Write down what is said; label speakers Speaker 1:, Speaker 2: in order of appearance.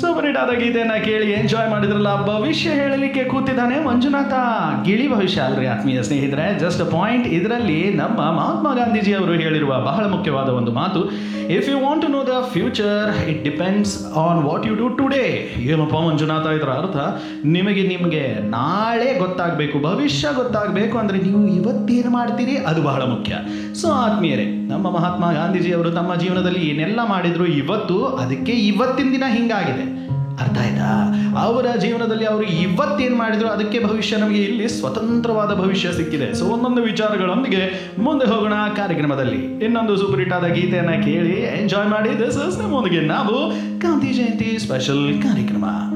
Speaker 1: super hit ಆದ ಗೀತೆಯನ್ನ ಕೇಳಿ ಎಂಜಾಯ್ ಮಾಡಿದ್ರಲ್ಲ ಭವಿಷ್ಯ ಹೇಳಲಿಕ್ಕೆ ಕೂತಿದ್ದಾನೆ ಮಂಜುನಾಥ ಗಿಳಿ ಭವಿಷ್ಯ ಅಲ್ರಿ ಆತ್ಮೀಯ ಸ್ನೇಹಿತರೆ ಜಸ್ಟ್ ಪಾಯಿಂಟ್ ಇದರಲ್ಲಿ ನಮ್ಮ ಮಹಾತ್ಮ ಗಾಂಧೀಜಿ ಅವರು ಹೇಳಿರುವ ಬಹಳ ಮುಖ್ಯವಾದ ಒಂದು ಮಾತು if you want to know the future it depends on what you do today ಏನಪ್ಪ ಮಂಜುನಾಥ ಇದರ ಅರ್ಥ ನಿಮಗೆ ನಿಮಗೆ ನಾಳೆ ಗೊತ್ತಾಗಬೇಕು ಭವಿಷ್ಯ ಗೊತ್ತಾಗಬೇಕು ಅಂದರೆ ನೀವು ಇವತ್ತೇನು ಮಾಡ್ತೀರಿ ಅದು ಬಹಳ ಮುಖ್ಯ ಸೊ ಆತ್ಮೀಯರೇ ನಮ್ಮ ಮಹಾತ್ಮ ಗಾಂಧೀಜಿ ಅವರು ತಮ್ಮ ಜೀವನದಲ್ಲಿ ಏನೆಲ್ಲ ಮಾಡಿದ್ರು ಇವತ್ತು ಅದಕ್ಕೆ ಇವತ್ತಿನ ದಿನ ಹಿಂಗಾಗಿದೆ ಅರ್ಥ ಆಯ್ತಾ ಅವರ ಜೀವನದಲ್ಲಿ ಅವರು ಇವತ್ತೇನು ಮಾಡಿದ್ರು ಅದಕ್ಕೆ ಭವಿಷ್ಯ ನಮಗೆ ಇಲ್ಲಿ ಸ್ವತಂತ್ರವಾದ ಭವಿಷ್ಯ ಸಿಕ್ಕಿದೆ ಸೊ ಒಂದೊಂದು ವಿಚಾರಗಳೊಂದಿಗೆ ಮುಂದೆ ಹೋಗೋಣ ಕಾರ್ಯಕ್ರಮದಲ್ಲಿ ಇನ್ನೊಂದು ಸೂಪರ್ ಹಿಟ್ ಆದ ಗೀತೆಯನ್ನ ಕೇಳಿ ಎಂಜಾಯ್ ಮಾಡಿ ದಿಸ್ ಇಸ್ ನಮ್ಮೊಂದಿಗೆ ನಾವು ಗಾಂಧಿ ಜಯಂತಿ ಸ್ಪೆಷಲ್ ಕಾರ್ಯಕ್ರಮ